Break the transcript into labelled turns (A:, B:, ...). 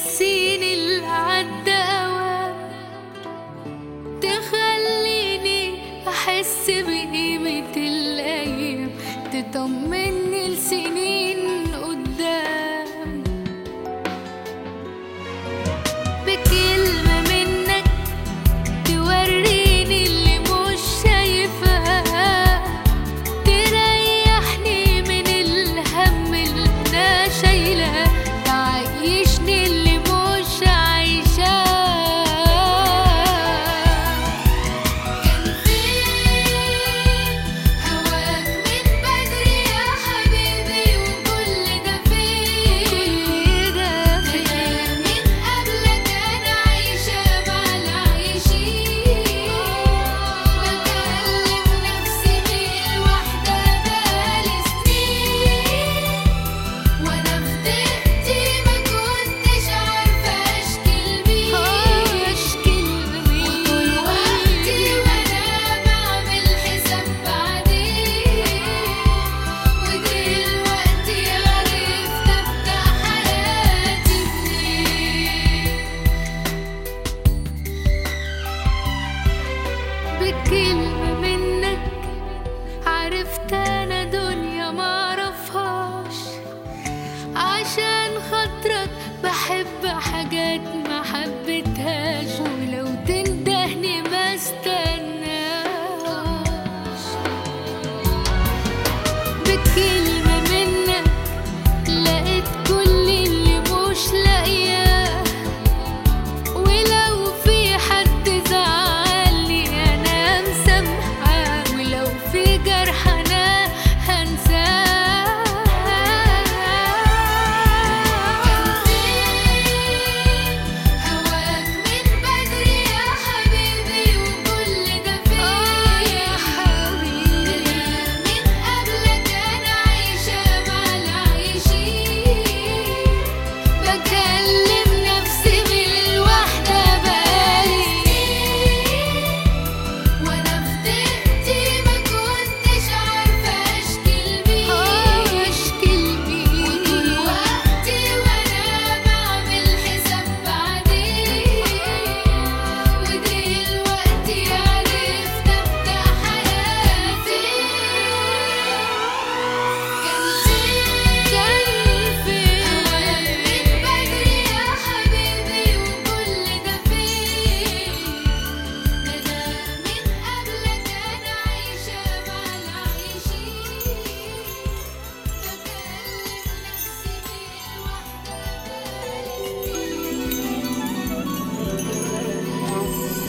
A: السين اللي عدى أوام تخليني أحس بقيمة الأيام تطمني لسنين قدام بكلمة منك توريني اللي مش شايفاه تريحني من الهم اللي انا شايلاه تعيشني اللي مش عايشاه كان فين هواك من بدري يا حبيبي وكل ده فين ده من قبلك انا عايشه مع العايشين بكلم نفسي بيه لوحدة بقالي سنين وانا في ضيقتي ما كنتش عارفه اشكي لمين اشكي لمين وطول وقتي وانا بعمل حساب بعدين ودلوقتي عرفت ابدا حياتي منين بكلمة منك عرفت انا دنيا